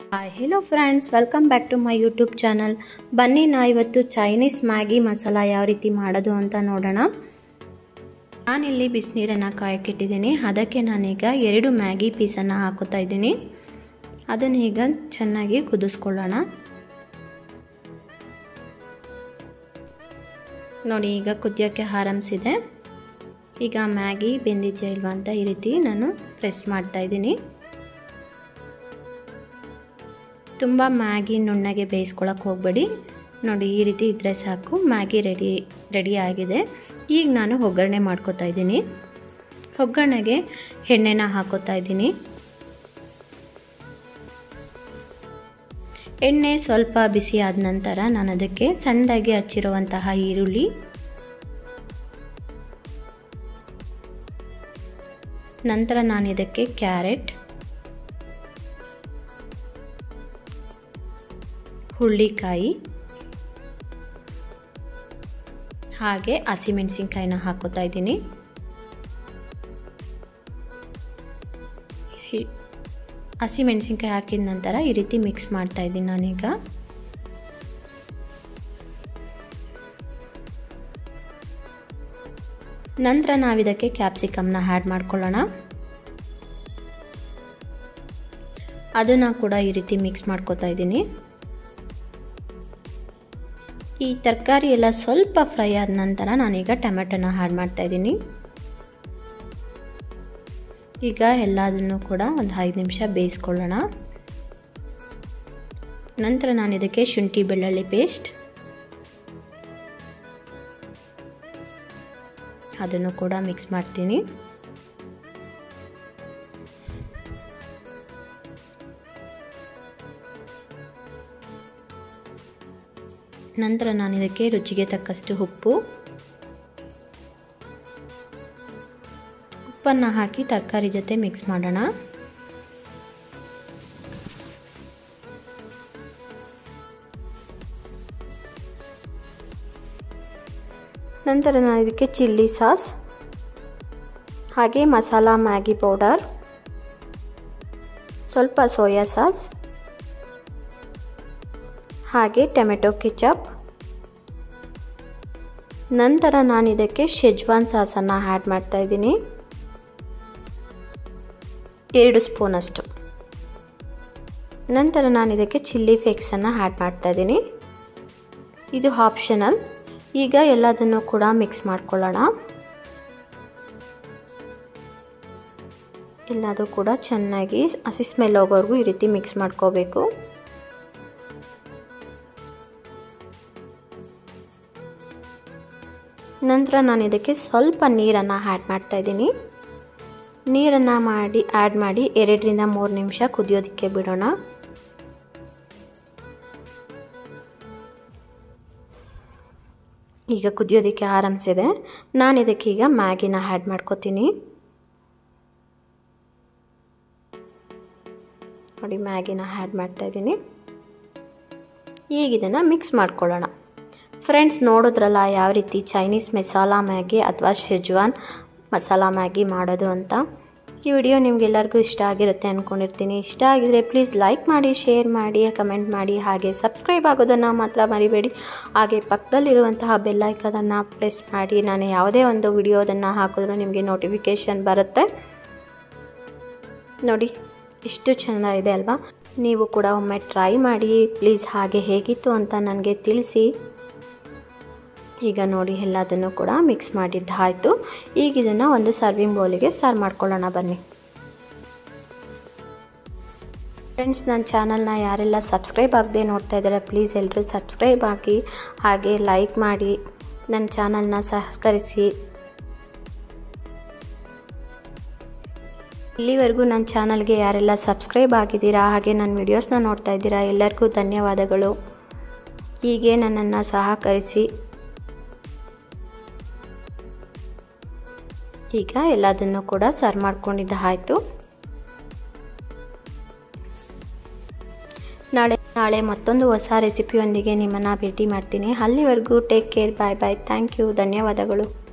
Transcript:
hi hello friends welcome back to my YouTube channel ಬನ್ನಿ ನಾ ಇವತ್ತು ಚೈನೀಸ್ ಮ್ಯಾಗಿ ಮಸಾಲ ಯಾವ ರೀತಿ ಮಾಡೋದು ಅಂತ ನೋಡೋಣ ನಾನಿಲ್ಲಿ ಬಿಸಿನೀರನ್ನು ಕಾಯಕ್ಕಿಟ್ಟಿದ್ದೀನಿ ಅದಕ್ಕೆ ನಾನೀಗ ಎರಡು ಮ್ಯಾಗಿ ಪೀಸನ್ನು ಹಾಕೋತಾ ಇದ್ದೀನಿ ಅದನ್ನು ಈಗ ಚೆನ್ನಾಗಿ ಕುದಿಸ್ಕೊಳ್ಳೋಣ ನೋಡಿ ಈಗ ಕುದಿಯೋಕ್ಕೆ ಆರಂಭಿಸಿದೆ ಈಗ ಮ್ಯಾಗಿ ಬೆಂದಿದೆಯಾ ಇಲ್ವಾ ಅಂತ ಈ ರೀತಿ ನಾನು ಪ್ರೆಸ್ ಮಾಡ್ತಾ ಇದ್ದೀನಿ ತುಂಬ ಮ್ಯಾಗಿ ನುಣ್ಣಗೆ ಬೇಯಿಸ್ಕೊಳಕ್ಕೆ ಹೋಗಬೇಡಿ ನೋಡಿ ಈ ರೀತಿ ಇದ್ದರೆ ಸಾಕು ಮ್ಯಾಗಿ ರೆಡಿ ರೆಡಿ ಆಗಿದೆ ಈಗ ನಾನು ಒಗ್ಗರಣೆ ಮಾಡ್ಕೋತಾ ಇದ್ದೀನಿ ಒಗ್ಗರಣೆಗೆ ಎಣ್ಣೆನ ಹಾಕೋತಾ ಇದ್ದೀನಿ ಎಣ್ಣೆ ಸ್ವಲ್ಪ ಬಿಸಿ ಆದ ನಂತರ ನಾನು ಅದಕ್ಕೆ ಸಣ್ಣದಾಗಿ ಹಚ್ಚಿರುವಂತಹ ಈರುಳ್ಳಿ ನಂತರ ನಾನು ಇದಕ್ಕೆ ಕ್ಯಾರೆಟ್ ಹುಳ್ಳಿಕಾಯಿ ಹಾಗೆ ಹಸಿಮೆಣಸಿನ್ಕಾಯಿನ ಹಾಕೋತಾ ಇದ್ದೀನಿ ಹಸಿಮೆಣಸಿನ್ಕಾಯಿ ಹಾಕಿದ ನಂತರ ಈ ರೀತಿ ಮಿಕ್ಸ್ ಮಾಡ್ತಾ ಇದ್ದೀನಿ ನಾನೀಗ ನಂತರ ನಾವಿದಕ್ಕೆ ಕ್ಯಾಪ್ಸಿಕಮ್ನ ಆ್ಯಡ್ ಮಾಡ್ಕೊಳ್ಳೋಣ ಅದನ್ನು ಕೂಡ ಈ ರೀತಿ ಮಿಕ್ಸ್ ಮಾಡ್ಕೋತಾ ಇದ್ದೀನಿ ಈ ತರಕಾರಿ ಎಲ್ಲ ಸ್ವಲ್ಪ ಫ್ರೈ ಆದ ನಂತರ ನಾನೀಗ ಟೊಮೆಟೊನ ಆ್ಯಡ್ ಮಾಡ್ತಾ ಇದ್ದೀನಿ ಈಗ ಎಲ್ಲದನ್ನು ಕೂಡ ಒಂದು ಐದು ನಿಮಿಷ ಬೇಯಿಸ್ಕೊಳ್ಳೋಣ ನಂತರ ನಾನು ಇದಕ್ಕೆ ಶುಂಠಿ ಬೆಳ್ಳುಳ್ಳಿ ಪೇಸ್ಟ್ ಅದನ್ನು ಕೂಡ ಮಿಕ್ಸ್ ಮಾಡ್ತೀನಿ ನಂತರ ನಾನು ಇದಕ್ಕೆ ರುಚಿಗೆ ತಕ್ಕಷ್ಟು ಉಪ್ಪು ಉಪ್ಪನ್ನು ಹಾಕಿ ತರಕಾರಿ ಜೊತೆ ಮಿಕ್ಸ್ ಮಾಡೋಣ ನಂತರ ನಾನು ಇದಕ್ಕೆ ಚಿಲ್ಲಿ ಸಾಸ್ ಹಾಗೆ ಮಸಾಲ ಮ್ಯಾಗಿ ಪೌಡರ್ ಸ್ವಲ್ಪ ಸೋಯಾ ಸಾಸ್ ಹಾಗೆ ಟೊಮೆಟೊ ಕೆಚಪ್ ನಂತರ ನಾನು ಇದಕ್ಕೆ ಶೆಜ್ವಾನ್ ಸಾಸನ್ನು ಆ್ಯಡ್ ಮಾಡ್ತಾ ಇದ್ದೀನಿ ಎರಡು ಸ್ಪೂನಷ್ಟು ನಂತರ ನಾನು ಇದಕ್ಕೆ ಚಿಲ್ಲಿ ಫ್ಲೇಕ್ಸನ್ನು ಆ್ಯಡ್ ಮಾಡ್ತಾ ಇದ್ದೀನಿ ಇದು ಆಪ್ಷನಲ್ ಈಗ ಎಲ್ಲದನ್ನು ಕೂಡ ಮಿಕ್ಸ್ ಮಾಡ್ಕೊಳ್ಳೋಣ ಎಲ್ಲದೂ ಕೂಡ ಚೆನ್ನಾಗಿ ಹಸಿ ಸ್ಮೆಲ್ ಹೋಗೋವರೆಗೂ ಈ ರೀತಿ ಮಿಕ್ಸ್ ಮಾಡ್ಕೋಬೇಕು ನಂತರ ನಾನು ಇದಕ್ಕೆ ಸ್ವಲ್ಪ ನೀರನ್ನು ಆ್ಯಡ್ ಮಾಡ್ತಾ ಇದ್ದೀನಿ ನೀರನ್ನು ಮಾಡಿ ಆ್ಯಡ್ ಮಾಡಿ ಎರಡರಿಂದ ಮೂರು ನಿಮಿಷ ಕುದಿಯೋದಕ್ಕೆ ಬಿಡೋಣ ಈಗ ಕುದಿಯೋದಕ್ಕೆ ಆರಂಭಿಸಿದೆ ನಾನು ಇದಕ್ಕೆ ಈಗ ಮ್ಯಾಗಿನ ಆ್ಯಡ್ ಮಾಡ್ಕೋತೀನಿ ನೋಡಿ ಮ್ಯಾಗಿನ ಆ್ಯಡ್ ಮಾಡ್ತಾ ಇದ್ದೀನಿ ಈಗ ಇದನ್ನು ಮಿಕ್ಸ್ ಮಾಡ್ಕೊಳ್ಳೋಣ ಫ್ರೆಂಡ್ಸ್ ನೋಡಿದ್ರಲ್ಲ ಯಾವ ರೀತಿ ಚೈನೀಸ್ ಮಸಾಲ ಮ್ಯಾಗಿ ಅಥವಾ ಶೆಜ್ವಾನ್ ಮಸಾಲ ಮ್ಯಾಗಿ ಮಾಡೋದು ಅಂತ ಈ ವಿಡಿಯೋ ನಿಮಗೆಲ್ಲರಿಗೂ ಇಷ್ಟ ಆಗಿರುತ್ತೆ ಅಂದ್ಕೊಂಡಿರ್ತೀನಿ ಇಷ್ಟ ಆಗಿದರೆ ಪ್ಲೀಸ್ ಲೈಕ್ ಮಾಡಿ ಶೇರ್ ಮಾಡಿ ಕಮೆಂಟ್ ಮಾಡಿ ಹಾಗೆ ಸಬ್ಸ್ಕ್ರೈಬ್ ಆಗೋದನ್ನು ಮಾತ್ರ ಮರಿಬೇಡಿ ಹಾಗೆ ಪಕ್ಕದಲ್ಲಿರುವಂತಹ ಬೆಲ್ಲೈಕದನ್ನು ಪ್ರೆಸ್ ಮಾಡಿ ನಾನು ಯಾವುದೇ ಒಂದು ವಿಡಿಯೋದನ್ನು ಹಾಕಿದ್ರೂ ನಿಮಗೆ ನೋಟಿಫಿಕೇಷನ್ ಬರುತ್ತೆ ನೋಡಿ ಎಷ್ಟು ಚೆಂದ ಇದೆ ಅಲ್ವಾ ನೀವು ಕೂಡ ಒಮ್ಮೆ ಟ್ರೈ ಮಾಡಿ ಪ್ಲೀಸ್ ಹಾಗೆ ಹೇಗಿತ್ತು ಅಂತ ನನಗೆ ತಿಳಿಸಿ ಈಗ ನೋಡಿ ಎಲ್ಲದನ್ನು ಕೂಡ ಮಿಕ್ಸ್ ಮಾಡಿದ್ದಾಯಿತು ಈಗ ಇದನ್ನು ಒಂದು ಸರ್ವಿಂಗ್ ಬೌಲಿಗೆ ಸರ್ವ್ ಮಾಡ್ಕೊಳ್ಳೋಣ ಬನ್ನಿ ಫ್ರೆಂಡ್ಸ್ ನನ್ನ ಚಾನಲ್ನ ಯಾರೆಲ್ಲ ಸಬ್ಸ್ಕ್ರೈಬ್ ಆಗದೆ ನೋಡ್ತಾ ಇದ್ದಾರೆ ಪ್ಲೀಸ್ ಎಲ್ಲರೂ ಸಬ್ಸ್ಕ್ರೈಬ್ ಆಗಿ ಹಾಗೆ ಲೈಕ್ ಮಾಡಿ ನನ್ನ ಚಾನಲ್ನ ಸಹಕರಿಸಿ ಇಲ್ಲಿವರೆಗೂ ನನ್ನ ಚಾನಲ್ಗೆ ಯಾರೆಲ್ಲ ಸಬ್ಸ್ಕ್ರೈಬ್ ಆಗಿದ್ದೀರಾ ಹಾಗೆ ನನ್ನ ವಿಡಿಯೋಸ್ನ ನೋಡ್ತಾ ಇದ್ದೀರಾ ಎಲ್ಲರಿಗೂ ಧನ್ಯವಾದಗಳು ಹೀಗೆ ನನ್ನನ್ನು ಸಹಕರಿಸಿ ಈಗ ಎಲ್ಲದನ್ನು ಕೂಡ ಸರ್ವ್ ಮಾಡ್ಕೊಂಡಿದ್ದಾಯಿತು ನಾಳೆ ನಾಳೆ ಮತ್ತೊಂದು ಹೊಸ ರೆಸಿಪಿಯೊಂದಿಗೆ ನಿಮ್ಮನ್ನು ಭೇಟಿ ಮಾಡ್ತೀನಿ ಅಲ್ಲಿವರೆಗೂ take care bye bye thank you ಧನ್ಯವಾದಗಳು